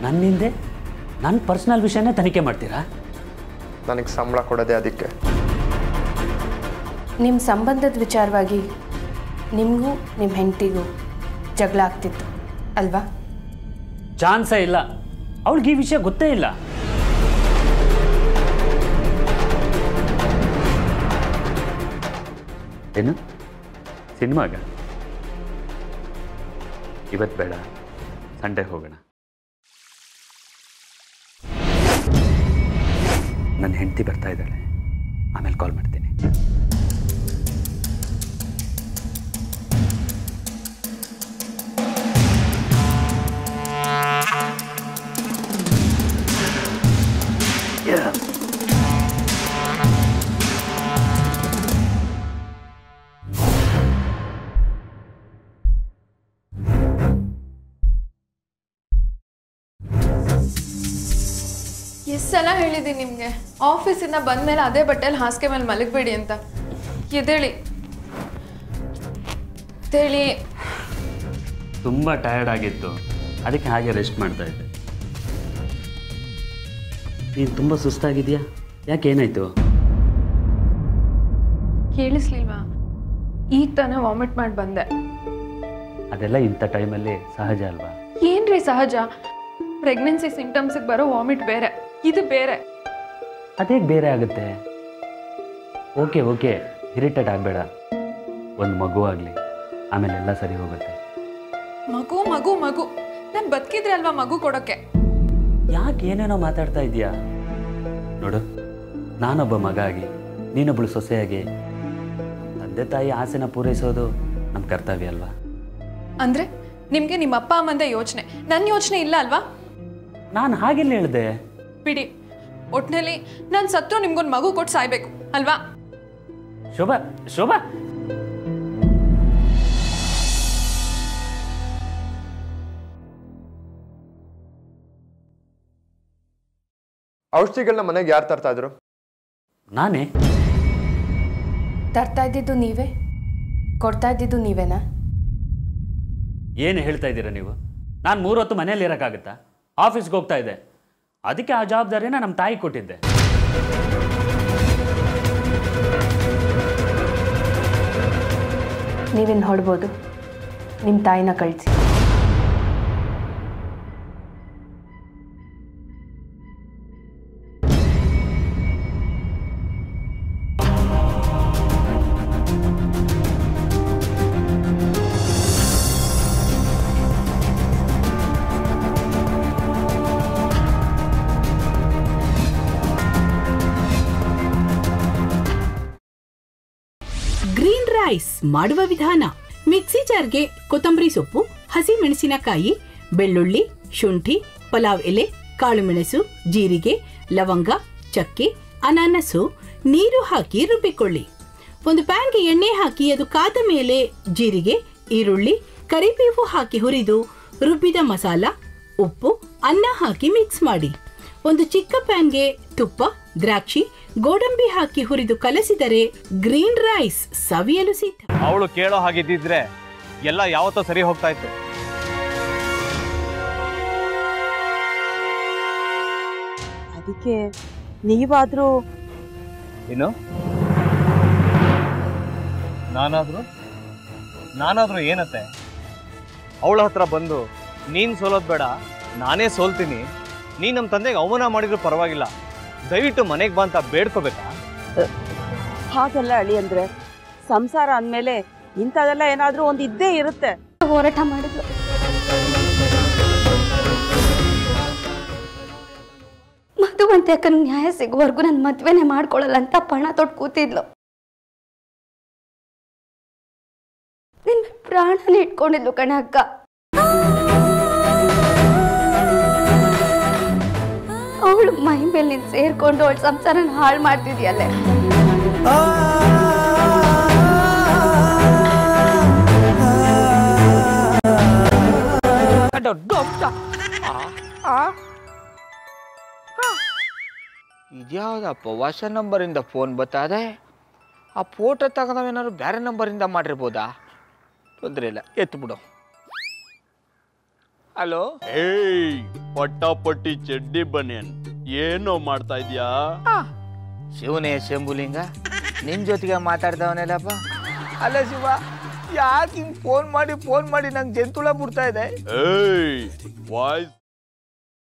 ನನ್ನ ಹಿಂದೆ ನನ್ನ ಪರ್ಸ್ನಲ್ ವಿಷಯನೇ ತನಿಖೆ ಮಾಡ್ತೀರಾ ನನಗೆ ಸಂಬಳ ಕೊಡೋದೇ ಅದಕ್ಕೆ ನಿಮ್ಮ ಸಂಬಂಧದ ವಿಚಾರವಾಗಿ ನಿಮಗೂ ನಿಮ್ಮ ಹೆಂಡತಿಗೂ ಜಗಳ ಆಗ್ತಿತ್ತು ಅಲ್ವಾ ಚಾನ್ಸೇ ಇಲ್ಲ ಅವಳಿಗೆ ಈ ವಿಷಯ ಗೊತ್ತೇ ಇಲ್ಲ ಏನು ಸಿನಿಮಾಗ ಇವತ್ತು ಬೇಡ ಸಂಡೇ ಹೋಗೋಣ ನನ್ನ ಹೆಂಡತಿ ಬರ್ತಾ ಇದ್ದಾಳೆ ಆಮೇಲೆ ಕಾಲ್ ಮಾಡ್ತೀನಿ ಎಷ್ಟು ಸಲ ಹೇಳಿದ್ದೀನಿ ನಿಮಗೆ ಆಫೀಸಿಂದ ಬಂದಮೇಲೆ ಅದೇ ಬಟ್ಟೆಲಿ ಹಾಸಿಗೆ ಮೇಲೆ ಮಲಗಬೇಡಿ ಅಂತ ಎದ್ದೇಳಿ ಎದ್ದೇಳಿ ತುಂಬ ಟಯರ್ಡ್ ಆಗಿತ್ತು ಅದಕ್ಕೆ ಹಾಗೆ ರೆಸ್ಟ್ ಮಾಡ್ತಾ ಇದ್ದೆ ನೀನು ತುಂಬ ಸುಸ್ತಾಗಿದೆಯಾ ಯಾಕೆ ಏನಾಯಿತು ಕೇಳಿಸ್ಲಿಲ್ವಾ ಈಗ ತಾನೇ ವಾಮಿಟ್ ಮಾಡಿ ಬಂದೆ ಅದೆಲ್ಲ ಇಂಥ ಟೈಮಲ್ಲಿ ಸಹಜ ಅಲ್ವಾ ಏನ್ರಿ ಸಹಜ ಪ್ರೆಗ್ನೆನ್ಸಿ ಸಿಂಟಮ್ಸಿಗೆ ಬರೋ ವಾಮಿಟ್ ಬೇರೆ ಇದು ಬೇರೆ ಅದೇ ಬೇರೆ ಆಗುತ್ತೆ ಓಕೆ ಓಕೆ ಇರಿಟೇಟ್ ಆಗಬೇಡ ಒಂದು ಮಗು ಆಗಲಿ ಆಮೇಲೆ ಎಲ್ಲ ಸರಿ ಹೋಗುತ್ತೆ ಮಗು ಮಗು ಮಗು ನಾನು ಬದುಕಿದ್ರೆ ಅಲ್ವಾ ಮಗು ಕೊಡೋಕ್ಕೆ ಯಾಕೆ ಏನೇನೋ ಮಾತಾಡ್ತಾ ಇದೀಯಾ ನೋಡು ನಾನೊಬ್ಬ ಮಗ ಆಗಿ ನೀನೊಬ್ಬಳು ಸೊಸೆಯಾಗಿ ತಂದೆ ತಾಯಿ ಆಸೆನ ಪೂರೈಸೋದು ನಮ್ಮ ಕರ್ತವ್ಯ ಅಲ್ವಾ ಅಂದ್ರೆ ನಿಮಗೆ ನಿಮ್ಮ ಅಪ್ಪ ಅಮ್ಮಂದೇ ಯೋಚನೆ ನನ್ನ ಯೋಚನೆ ಇಲ್ಲ ಅಲ್ವಾ ನಾನು ಹಾಗೆಲ್ಲ ಹೇಳಿದೆ ಬಿಡಿ ಒಟ್ನಲ್ಲಿ ನಾನು ಸತ್ತು ನಿಮ್ಗೊಂದು ಮಗು ಕೊಟ್ಟು ಸಾಯ್ಬೇಕು ಅಲ್ವಾ ಶೋಭಾ ಶೋಭಾ ಔಷಧಿಗಳನ್ನ ಮನೆಗೆ ಯಾರು ತರ್ತಾ ಇದ್ರು ನಾನೇ ತರ್ತಾ ಇದ್ದಿದ್ದು ನೀವೇ ಕೊಡ್ತಾ ಇದ್ದಿದ್ದು ನೀವೇನಾ ಏನು ಹೇಳ್ತಾ ಇದ್ದೀರಾ ನೀವು ನಾನು ಮೂರು ಹೊತ್ತು ಮನೇಲಿ ಇರೋಕ್ಕಾಗುತ್ತಾ ಆಫೀಸ್ಗೆ ಹೋಗ್ತಾ ಇದ್ದೆ ಅದಕ್ಕೆ ಆ ಜವಾಬ್ದಾರಿನ ನಮ್ಮ ತಾಯಿ ಕೊಟ್ಟಿದ್ದೆ ನೀವಿನ್ನು ಹೊಡ್ಬೋದು ನಿಮ್ಮ ತಾಯಿನ ಕಳಿಸಿ ಗ್ರೀನ್ ರೈಸ್ ಮಾಡುವ ವಿಧಾನ ಮಿಕ್ಸಿ ಜಾರ್ಗೆ ಕೊತ್ತಂಬರಿ ಸೊಪ್ಪು ಹಸಿ ಮೆಣಸಿನಕಾಯಿ ಬೆಳ್ಳುಳ್ಳಿ ಶುಂಠಿ ಪಲಾವ್ ಎಲೆ ಕಾಳುಮೆಣಸು ಜೀರಿಗೆ ಲವಂಗ ಚಕ್ಕೆ ಅನಾನಸು ನೀರು ಹಾಕಿ ರುಬ್ಬಿಕೊಳ್ಳಿ ಒಂದು ಪ್ಯಾನ್ಗೆ ಎಣ್ಣೆ ಹಾಕಿ ಅದು ಕಾದ ಮೇಲೆ ಜೀರಿಗೆ ಈರುಳ್ಳಿ ಕರಿಬೇವು ಹಾಕಿ ಹುರಿದು ರುಬ್ಬಿದ ಮಸಾಲ ಉಪ್ಪು ಅನ್ನ ಹಾಕಿ ಮಿಕ್ಸ್ ಮಾಡಿ ಒಂದು ಚಿಕ್ಕ ಪ್ಯಾನ್ಗೆ ತುಪ್ಪ ದ್ರಾಕ್ಷಿ ಗೋಡಂಬಿ ಹಾಕಿ ಹುರಿದು ಕಲಸಿದರೆ ಗ್ರೀನ್ ರೈಸ್ ಸವಿಯಲು ಸಿದ್ಧ ಅವಳು ಕೇಳೋ ಹಾಗಿದ್ದಿದ್ರೆ ಎಲ್ಲ ಯಾವತ್ತೋ ಸರಿ ಹೋಗ್ತಾ ಇತ್ತು ಅದಕ್ಕೆ ನೀವಾದ್ರೂ ಏನು ನಾನಾದ್ರೂ ನಾನಾದ್ರೂ ಏನತ್ತೆ ಅವಳ ಹತ್ರ ಬಂದು ನೀನು ಸೋಲೋದು ಬೇಡ ನಾನೇ ಸೋಲ್ತೀನಿ ನೀನು ನಮ್ಮ ತಂದೆಗೆ ಅವಮಾನ ಮಾಡಿದ್ರು ಪರವಾಗಿಲ್ಲ ದಯವಿಟ್ಟು ಮನೆಗೆ ಬಾ ಅಂತ ಬೇಡ್ಕೋಬೇಕಾ ಹಾಗೆಲ್ಲ ಅಳಿ ಅಂದ್ರೆ ಸಂಸಾರ ಅಂದ್ಮೇಲೆ ಇಂಥದೆಲ್ಲ ಏನಾದ್ರೂ ಒಂದು ಇದ್ದೇ ಇರುತ್ತೆ ಹೋರಾಟ ಮಾಡಿದ್ಲು ಮಧುವಂತೆ ಅಕ್ಕನ ನ್ಯಾಯ ಸಿಗುವವರೆಗೂ ನನ್ನ ಮದ್ವೆನೇ ಮಾಡ್ಕೊಳ್ಳಲ್ಲ ಅಂತ ಪಣ ತೊಟ್ಟು ಕೂತಿದ್ಲು ನಿನ್ನ ಪ್ರಾಣನೇ ಇಟ್ಕೊಂಡಿದ್ಲು ಕಣ ಅಕ್ಕ ಅವಳು ಮೈ ಮೇಲೆ ನೀನು ಸೇರ್ಕೊಂಡು ಅವಳ ಸಂಸಾರನ ಹಾಳು ಮಾಡ್ತಿದ್ಯಲ್ಲೇ ಇದ್ಯಾವುದಪ್ಪ ಹೊಸ ನಂಬರಿಂದ ಫೋನ್ ಬತ್ತದೆ ಆ ಫೋಟೋ ತಗೊಂಡವೇನಾದ್ರು ಬೇರೆ ನಂಬರಿಂದ ಮಾಡಿರ್ಬೋದಾ ತೊಂದರೆ ಇಲ್ಲ ಎತ್ತು ಬಿಡು ಹಲೋ ಏಯ್ ಪಟ್ಟಾಪಟ್ಟಿ ಚಡ್ಡಿ ಬನಿಯನ್ ಏನೋ ಮಾಡ್ತಾ ಇದೀಯಾ ಶಿವನೇ ಶಂಭುಲಿಂಗ ನಿನ್ ಜೊತೆಗೆ ಮಾತಾಡ್ದವನೇಲಪ್ಪ ಅಲ್ಲ ಶಿವ ಯಾಕೆ ಹಿಂಗ್ ಫೋನ್ ಮಾಡಿ ಫೋನ್ ಮಾಡಿ ನಂಗೆ ಜಂತುಳ ಬಿಡ್ತಾ ಇದೆ ಏಯ್ ವಾಯ್ಸ್